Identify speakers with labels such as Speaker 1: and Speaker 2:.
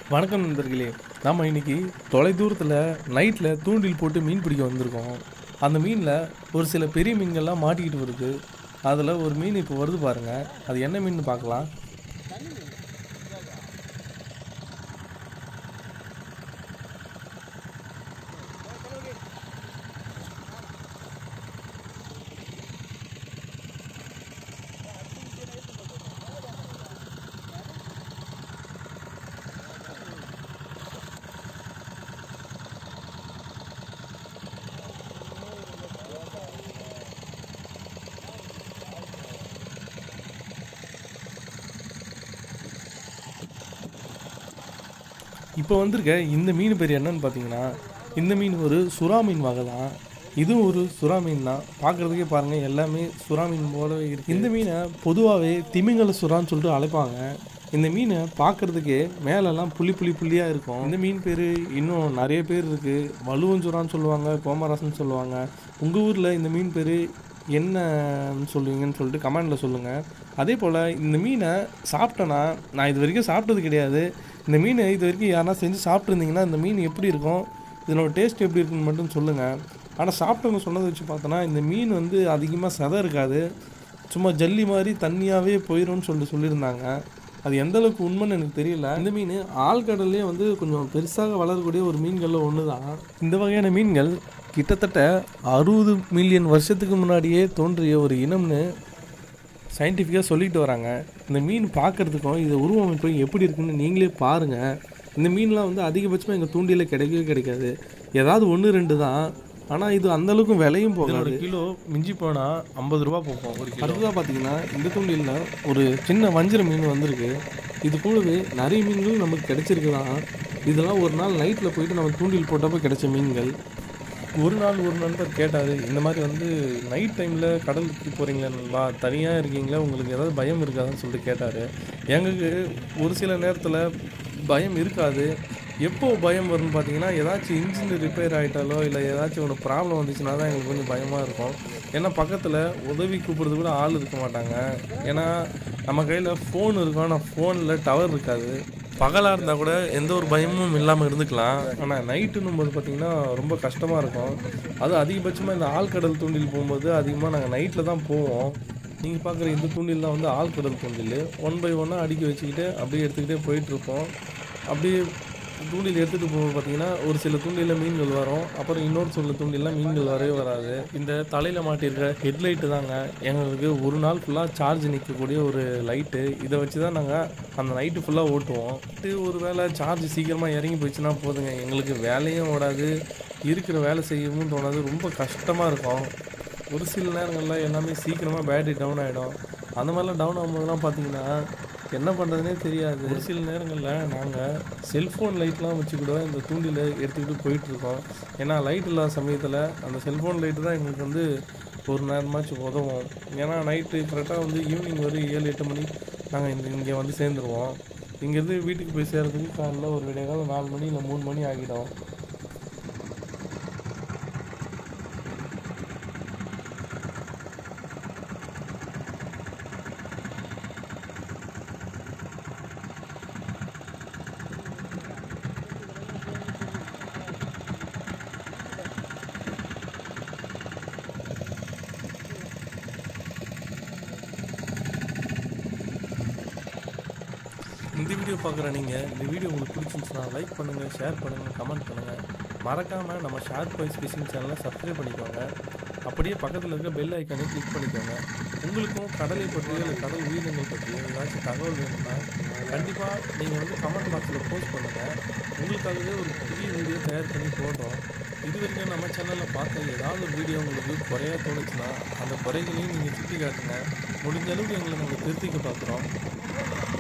Speaker 1: வணக்கம் நண்பர்களே நம்ம இன்னைக்கு தொலைதூரத்தில் நைட்டில் தூண்டில் போட்டு மீன் பிடிக்க வந்திருக்கோம் அந்த மீனில் ஒரு சில பெரிய மீன்கள்லாம் மாட்டிக்கிட்டு வருது அதில் ஒரு மீன் இப்போ வருது பாருங்கள் அது என்ன மீன் பார்க்கலாம் இப்போ வந்திருக்க இந்த மீன் பேர் என்னன்னு பார்த்தீங்கன்னா இந்த மீன் ஒரு சுறா மீன் வகை தான் இதுவும் ஒரு சுறா மீன் தான் பார்க்குறதுக்கே பாருங்கள் எல்லாமே சுறா மீன் போலவே இருக்கு இந்த மீனை பொதுவாகவே திமிங்கல சுறான்னு சொல்லிட்டு அழைப்பாங்க இந்த மீனை பார்க்குறதுக்கே மேலெல்லாம் புள்ளி புள்ளி புள்ளியாக இருக்கும் இந்த மீன் பேர் இன்னும் நிறைய பேர் இருக்குது வலுவஞ்சுறான்னு சொல்லுவாங்க கோமராசன்னு சொல்லுவாங்க உங்கள் ஊரில் இந்த மீன் பேர் என்னன்னு சொல்லுவீங்கன்னு சொல்லிட்டு கமெண்டில் சொல்லுங்கள் அதே போல் இந்த மீனை சாப்பிட்டேன்னா நான் இது வரைக்கும் சாப்பிட்டது கிடையாது இந்த மீனை இது வரைக்கும் யாருன்னா செஞ்சு சாப்பிட்ருந்தீங்கன்னா இந்த மீன் எப்படி இருக்கும் இதனோட டேஸ்ட் எப்படி இருக்குன்னு மட்டும் சொல்லுங்கள் ஆனால் சாப்பிட்டவங்க சொன்னதை வச்சு பார்த்தோன்னா இந்த மீன் வந்து அதிகமாக சதை இருக்காது சும்மா ஜல்லி மாதிரி தண்ணியாகவே போயிடும்னு சொல்லிட்டு சொல்லியிருந்தாங்க அது எந்த அளவுக்கு உண்மைன்னு எனக்கு தெரியல இந்த மீன் ஆழ்கடல்லே வந்து கொஞ்சம் பெருசாக வளரக்கூடிய ஒரு மீன்களில் ஒன்று தான் இந்த வகையான மீன்கள் கிட்டத்தட்ட அறுபது மில்லியன் வருஷத்துக்கு முன்னாடியே தோன்றிய ஒரு இனம்னு சயின்டிஃபிக்காக சொல்லிட்டு வராங்க இந்த மீன் பார்க்குறதுக்கும் இது உருவமைப்பு எப்படி இருக்குன்னு நீங்களே பாருங்கள் இந்த மீன்லாம் வந்து அதிகபட்சமாக எங்கள் தூண்டியில் கிடைக்கவே கிடைக்காது ஏதாவது ஒன்று ரெண்டு தான் ஆனால் இது அந்த அளவுக்கு விலையும் போகாது கிலோ மிஞ்சி போனால் ஐம்பது ரூபா போகும் ஒரு கிலோ அடுத்ததாக பார்த்தீங்கன்னா இந்த தூண்டிலில் ஒரு சின்ன வஞ்சிர மீன் வந்திருக்கு இது கூடவே நிறைய மீன்களும் நமக்கு கிடைச்சிருக்கு தான் இதெல்லாம் ஒரு நாள் நைட்டில் போயிட்டு நம்ம தூண்டில் போட்டப்போ கிடைச்ச மீன்கள் ஒரு நாள் ஒரு நண்பர் கேட்டார் இந்த மாதிரி வந்து நைட் டைமில் கடலுக்கு போகிறீங்களா நண்பா தனியாக இருக்கீங்களா உங்களுக்கு ஏதாவது பயம் இருக்காதுன்னு சொல்லிட்டு கேட்டார் எங்களுக்கு ஒரு சில நேரத்தில் பயம் இருக்காது எப்போ பயம் வரும்னு பார்த்தீங்கன்னா ஏதாச்சும் இன்ஜின் ரிப்பேர் ஆகிட்டாலோ இல்லை ஏதாச்சும் ஒன்று ப்ராப்ளம் வந்துச்சுன்னா தான் எங்களுக்கு கொஞ்சம் பயமாக இருக்கும் ஏன்னா பக்கத்தில் உதவி கூப்பிடுறது கூட ஆள் இருக்க மாட்டாங்க ஏன்னா நம்ம கையில் ஃபோன் இருக்கும் ஆனால் ஃபோனில் டவர் இருக்காது பகலாக இருந்தால் கூட எந்த ஒரு பயமும் இல்லாமல் இருந்துக்கலாம் ஆனால் நைட்டுன்னும் போது பார்த்திங்கன்னா ரொம்ப கஷ்டமாக இருக்கும் அதுவும் அதிகபட்சமாக இந்த ஆழ்கடல் தூண்டில் போகும்போது அதிகமாக நாங்கள் நைட்டில் தான் போவோம் நீங்கள் பார்க்குற இந்த தூண்டில் தான் வந்து ஆழ்கடல் தூண்டில் ஒன் பை ஒன்னாக அடுக்கி வச்சுக்கிட்டு அப்படியே எடுத்துக்கிட்டே போயிட்டுருப்போம் அப்படியே தூண்டில் எடுத்துகிட்டு போகும்போது பார்த்தீங்கன்னா ஒரு சில தூண்டிலில் மீன்கள் வரும் அப்புறம் இன்னொரு சில தூண்டிலாம் மீன்கள் வரவே வராது இந்த தலையில் மாட்டியிருக்க ஹெட்லைட்டு தாங்க எங்களுக்கு ஒரு நாள் ஃபுல்லாக சார்ஜ் நிற்கக்கூடிய ஒரு லைட்டு இதை வச்சு தான் நாங்கள் அந்த நைட்டு ஃபுல்லாக ஓட்டுவோம் இது ஒரு வேளை சார்ஜ் சீக்கிரமாக இறங்கி போயிடுச்சுன்னா போதுங்க எங்களுக்கு வேலையும் ஓடாது இருக்கிற வேலை செய்யவும் தோணாது ரொம்ப கஷ்டமாக இருக்கும் ஒரு சில நேரங்களில் எல்லாமே சீக்கிரமாக பேட்டரி டவுன் ஆகிடும் அந்த மாதிரிலாம் டவுன் ஆகும்போதெல்லாம் பார்த்தீங்கன்னா என்ன பண்ணுறதுனே தெரியாது ஒரு சில நேரங்களில் நாங்கள் செல்ஃபோன் லைட்லாம் வச்சு கூட இந்த தூண்டில் எடுத்துக்கிட்டு போயிட்டுருக்கோம் ஏன்னா லைட் இல்லாத சமயத்தில் அந்த செல்ஃபோன் லைட்டு தான் எங்களுக்கு வந்து ஒரு நேரமாச்சும் உதவும் ஏன்னா நைட்டு கரெக்டாக வந்து ஈவினிங் ஒரு ஏழு எட்டு மணி நாங்கள் இங்கே இங்கே வந்து சேர்ந்துருவோம் இங்கேருந்து வீட்டுக்கு போய் சேர்றதுக்கு காலைல ஒரு விடிய காலம் நாலு மணி இல்லை மூணு மணி ஆகிடும் இந்த வீடியோ பார்க்குற நீங்கள் இந்த வீடியோ உங்களுக்கு பிடிச்சிருந்துச்சுன்னா லைக் பண்ணுங்கள் ஷேர் பண்ணுங்கள் கமெண்ட் பண்ணுங்கள் மறக்காமல் நம்ம ஷார்ப் வைஸ் ஃபிஷிங் சேனலை சப்ஸ்கிரைப் பண்ணிக்கோங்க அப்படியே பக்கத்தில் இருக்க பெல் ஐக்கானே கிளிக் பண்ணிக்கோங்க உங்களுக்கும் கடலை பற்றியோ இல்லை கடல் உயிரினங்கள் பற்றியோ ஏதாச்சும் தகவல் வேணும்னா கண்டிப்பாக நீங்கள் வந்து கமெண்ட் பாக்ஸில் போஸ்ட் பண்ணுங்கள் உங்களுக்காகவே ஒரு புதிய வீடியோ தயார் பண்ணி போடுறோம் இது வரைக்கும் நம்ம சேனலில் பார்த்த ஏதாவது ஒரு வீடியோ உங்களுக்கு குறையாக தோணுச்சுன்னா அந்த குறைகளையும் நீங்கள் சுட்டி காட்டுங்க முடிஞ்ச அளவுக்கு எங்களை நாங்கள் திருத்திக்க பார்க்குறோம்